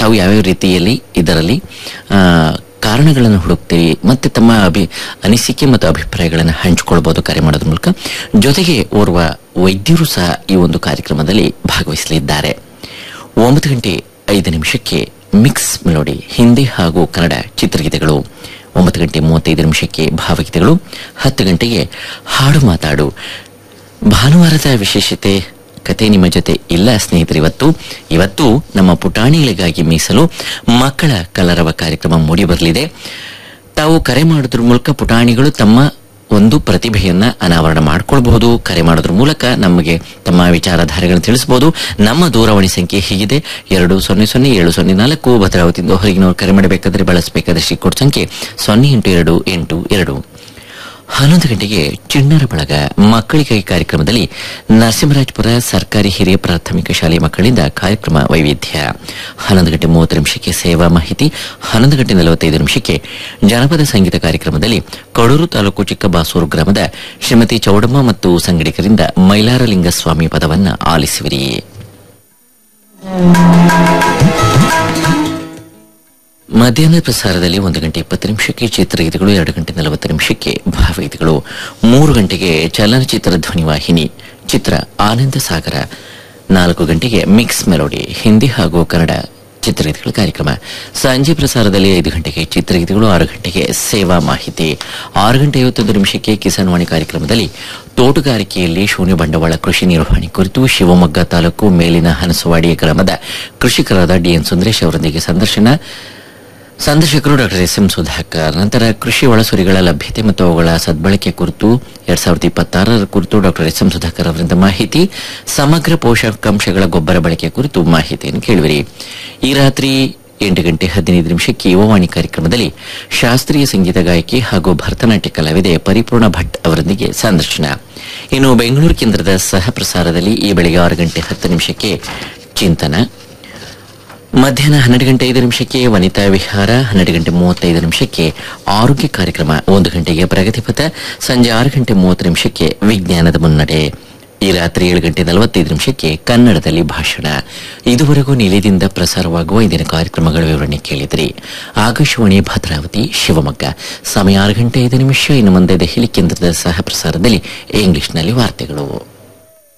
ತಾವು ಯಾವ್ಯಾವ ರೀತಿಯಲ್ಲಿ ಇದರಲ್ಲಿ ಆ, ಕಾರಣಗಳನ್ನು ಹುಡುಕ್ತೀರಿ ಮತ್ತೆ ತಮ್ಮ ಅಭಿ ಅನಿಸಿಕೆ ಮತ್ತು ಅಭಿಪ್ರಾಯಗಳನ್ನು ಹಂಚಿಕೊಳ್ಬಹುದು ಕರೆ ಮಾಡೋದ್ರ ಮೂಲಕ ಜೊತೆಗೆ ಓರ್ವ ವೈದ್ಯರು ಸಹ ಈ ಒಂದು ಕಾರ್ಯಕ್ರಮದಲ್ಲಿ ಭಾಗವಹಿಸಲಿದ್ದಾರೆ ಒಂಬತ್ತು ಗಂಟೆ ಐದು ನಿಮಿಷಕ್ಕೆ ಮಿಕ್ಸ್ ಮೆಲೋಡಿ ಹಿಂದಿ ಹಾಗೂ ಕನ್ನಡ ಚಿತ್ರಗೀತೆಗಳು ಒಂಬತ್ತು ಗಂಟೆ ಮೂವತ್ತೈದು ನಿಮಿಷಕ್ಕೆ ಭಾವಗೀತೆಗಳು ಹತ್ತು ಗಂಟೆಗೆ ಹಾಡು ಮಾತಾಡು ಭಾನುವಾರದ ವಿಶೇಷತೆ ಕತೆ ನಿಮ್ಮ ಜೊತೆ ಇಲ್ಲ ಸ್ನೇಹಿತರೆ ಇವತ್ತು ಇವತ್ತು ನಮ್ಮ ಪುಟಾಣಿಗಳಿಗಾಗಿ ಮೀಸಲು ಮಕ್ಕಳ ಕಲರವ ಕಾರ್ಯಕ್ರಮ ಮೂಡಿ ಬರಲಿದೆ ತಾವು ಕರೆ ಮಾಡೋದ್ರ ಮೂಲಕ ಪುಟಾಣಿಗಳು ತಮ್ಮ ಒಂದು ಪ್ರತಿಭೆಯನ್ನ ಅನಾವರಣ ಮಾಡ್ಕೊಳ್ಬಹುದು ಕರೆ ಮಾಡೋದ್ರ ಮೂಲಕ ನಮಗೆ ತಮ್ಮ ವಿಚಾರಧಾರೆಗಳನ್ನು ತಿಳಿಸಬಹುದು ನಮ್ಮ ದೂರವಾಣಿ ಸಂಖ್ಯೆ ಹೀಗಿದೆ ಎರಡು ಸೊನ್ನೆ ಸೊನ್ನೆ ಏಳು ಸೊನ್ನೆ ನಾಲ್ಕು ಭದ್ರಾವತಿಯಿಂದ ಹೊರಗಿನವರು ಕರೆ ಮಾಡಬೇಕಾದ್ರೆ ಬಳಸಬೇಕಾದ್ರೆ ಶ್ರೀಕೋಟ್ ಸಂಖ್ಯೆ ಸೊನ್ನೆ ಎಂಟು ಎರಡು ಎಂಟು ಎರಡು ಹನ್ನೊಂದು ಗಂಟೆಗೆ ಚಿಣ್ಣರ ಬಳಗ ಮಕ್ಕಳಿಗಾಗಿ ಕಾರ್ಯಕ್ರಮದಲ್ಲಿ ನರಸಿಂಹರಾಜಪುರ ಸರ್ಕಾರಿ ಹಿರಿಯ ಪ್ರಾಥಮಿಕ ಶಾಲೆಯ ಮಕ್ಕಳಿಂದ ಕಾರ್ಯಕ್ರಮ ವೈವಿಧ್ಯ ಹನ್ನೊಂದು ಗಂಟೆ ಮೂವತ್ತು ನಿಮಿಷಕ್ಕೆ ಸೇವಾ ಮಾಹಿತಿ ಹನ್ನೊಂದು ಗಂಟೆ ನಲವತ್ತೈದು ನಿಮಿಷಕ್ಕೆ ಜನಪದ ಸಂಗೀತ ಕಾರ್ಯಕ್ರಮದಲ್ಲಿ ಕಡೂರು ತಾಲೂಕು ಚಿಕ್ಕಬಾಸೂರು ಗ್ರಾಮದ ಶ್ರೀಮತಿ ಚೌಡಮ್ಮ ಮತ್ತು ಸಂಗಡಿಗರಿಂದ ಮೈಲಾರಲಿಂಗ ಸ್ವಾಮಿ ಪದವನ್ನ ಆಲಿಸುವಿರಿ ಮಧ್ಯಾಹ್ನ ಪ್ರಸಾರದಲ್ಲಿ ಒಂದು ಗಂಟೆ ಇಪ್ಪತ್ತು ನಿಮಿಷಕ್ಕೆ ಚಿತ್ರಗೀತೆಗಳು ಎರಡು ಗಂಟೆ ನಲವತ್ತು ನಿಮಿಷಕ್ಕೆ ಭಾವಗೀತೆಗಳು ಮೂರು ಗಂಟೆಗೆ ಚಲನಚಿತ್ರ ಧ್ವನಿವಾಹಿನಿ ಚಿತ್ರ ಆನಂದ ಸಾಗರ ನಾಲ್ಕು ಗಂಟೆಗೆ ಮಿಕ್ಸ್ ಮೆಲೋಡಿ ಹಿಂದಿ ಹಾಗೂ ಕನ್ನಡ ಚಿತ್ರಗೀತೆಗಳ ಕಾರ್ಯಕ್ರಮ ಸಂಜೆ ಪ್ರಸಾರದಲ್ಲಿ ಐದು ಗಂಟೆಗೆ ಚಿತ್ರಗೀತೆಗಳು ಆರು ಗಂಟೆಗೆ ಸೇವಾ ಮಾಹಿತಿ ಆರು ಗಂಟೆ ಐವತ್ತೊಂದು ನಿಮಿಷಕ್ಕೆ ಕಿಸಾನ್ ವಾಣಿ ಕಾರ್ಯಕ್ರಮದಲ್ಲಿ ತೋಟಗಾರಿಕೆಯಲ್ಲಿ ಶೂನ್ಯ ಬಂಡವಾಳ ಕೃಷಿ ನಿರ್ವಹಣೆ ಕುರಿತು ಶಿವಮೊಗ್ಗ ತಾಲೂಕು ಮೇಲಿನ ಹನಸವಾಡಿ ಗ್ರಾಮದ ಕೃಷಿಕರಾದ ಡಿಎನ್ ಸುಂದರೇಶ್ ಅವರೊಂದಿಗೆ ಸಂದರ್ಶನ ಸಂದರ್ಶಕರು ಡಾಕ್ಟರ್ ಎಸ್ ಎಂ ಸುಧಾಕರ್ ನಂತರ ಕೃಷಿ ಒಳಸುರಿಗಳ ಲಭ್ಯತೆ ಮತ್ತು ಅವುಗಳ ಸದ್ಬಳಕೆ ಕುರಿತು ಎರಡ್ ಸಾವಿರದ ಇಪ್ಪತ್ತಾರರ ಕುರಿತು ಡಾಕ್ಟರ್ ಎಸ್ ಎಂ ಸುಧಾಕರ್ ಅವರಿಂದ ಮಾಹಿತಿ ಸಮಗ್ರ ಪೋಷಕಾಂಶಗಳ ಗೊಬ್ಬರ ಬಳಕೆ ಕುರಿತು ಮಾಹಿತಿಯನ್ನು ಕೇಳುವಿರಿ ಈ ರಾತ್ರಿ ಎಂಟು ಗಂಟೆ ಹದಿನೈದು ನಿಮಿಷಕ್ಕೆ ಯುವವಾಣಿ ಕಾರ್ಯಕ್ರಮದಲ್ಲಿ ಶಾಸ್ತ್ರೀಯ ಸಂಗೀತ ಗಾಯಕಿ ಹಾಗೂ ಭರತನಾಟ್ಯ ಕಲಾವಿದೆ ಪರಿಪೂರ್ಣ ಭಟ್ ಅವರೊಂದಿಗೆ ಸಂದರ್ಶನ ಇನ್ನು ಬೆಂಗಳೂರು ಕೇಂದ್ರದ ಸಹ ಪ್ರಸಾರದಲ್ಲಿ ಈ ಬೆಳಗ್ಗೆ ಆರು ಗಂಟೆ ಹತ್ತು ನಿಮಿಷಕ್ಕೆ ಚಿಂತನ ಮಧ್ಯಾಹ್ನ ಹನ್ನೆರಡು ಗಂಟೆ ಐದು ನಿಮಿಷಕ್ಕೆ ವನಿತಾ ವಿಹಾರ ಹನ್ನೆರಡು ಗಂಟೆ ಮೂವತ್ತೈದು ನಿಮಿಷಕ್ಕೆ ಆರೋಗ್ಯ ಕಾರ್ಯಕ್ರಮ ಒಂದು ಗಂಟೆಗೆ ಪ್ರಗತಿಪಥ ಸಂಜೆ ಆರು ಗಂಟೆ ಮೂವತ್ತು ನಿಮಿಷಕ್ಕೆ ವಿಜ್ಞಾನದ ಮುನ್ನಡೆ ಈ ರಾತ್ರಿ ಏಳು ಗಂಟೆ ನಲವತ್ತೈದು ನಿಮಿಷಕ್ಕೆ ಕನ್ನಡದಲ್ಲಿ ಭಾಷಣ ಇದುವರೆಗೂ ನಿಲಯದಿಂದ ಪ್ರಸಾರವಾಗುವ ಇಂದಿನ ಕಾರ್ಯಕ್ರಮಗಳ ವಿವರಣೆ ಕೇಳಿದ್ರಿ ಆಕಾಶವಾಣಿ ಭದ್ರಾವತಿ ಶಿವಮೊಗ್ಗ ಸಮಯ ಆರು ಗಂಟೆ ಐದು ನಿಮಿಷ ಇನ್ನು ಮುಂದೆ ದೆಹಲಿ ಕೇಂದ್ರದ ಸಹ ಪ್ರಸಾರದಲ್ಲಿ ಇಂಗ್ಲಿಷ್ನಲ್ಲಿ ವಾರ್ತೆಗಳು